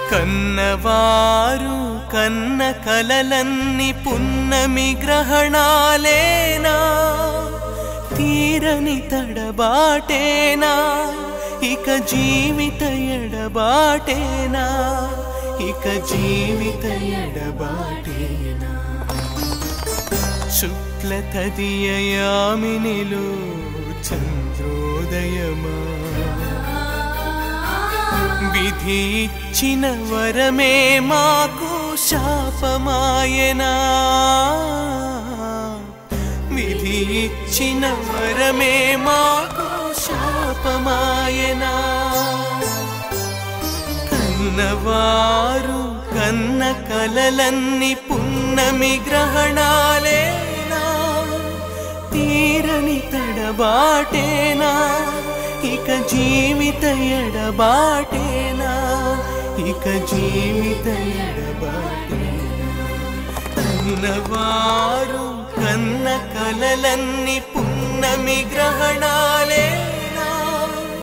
కన్నవారు కన్న కలలన్ని పున్నమి గ్రహణాలేనా తీరని తడబాటేనా ఇక జీవిత ఎడబాటేనా ఇక జీవిత ఎడబాటేనా శుక్ల తదియయామినిలో చంద్రోదయమా విధి ఇచ్చిన వరమే మాకు శాపమాయనా విధి ఇచ్చిన వరమే మాకు శాపమాయనా కన్నవారు కన్న కలలన్ని పున్నమి గ్రహణాలేనా తీరని తడబాటేనా ఇక జీవిత ఎడబాటేనా ఇక జీవిత ఎడబాటేనా కన్నవారు కన్న కలలన్ని పున్నమి గ్రహణాలే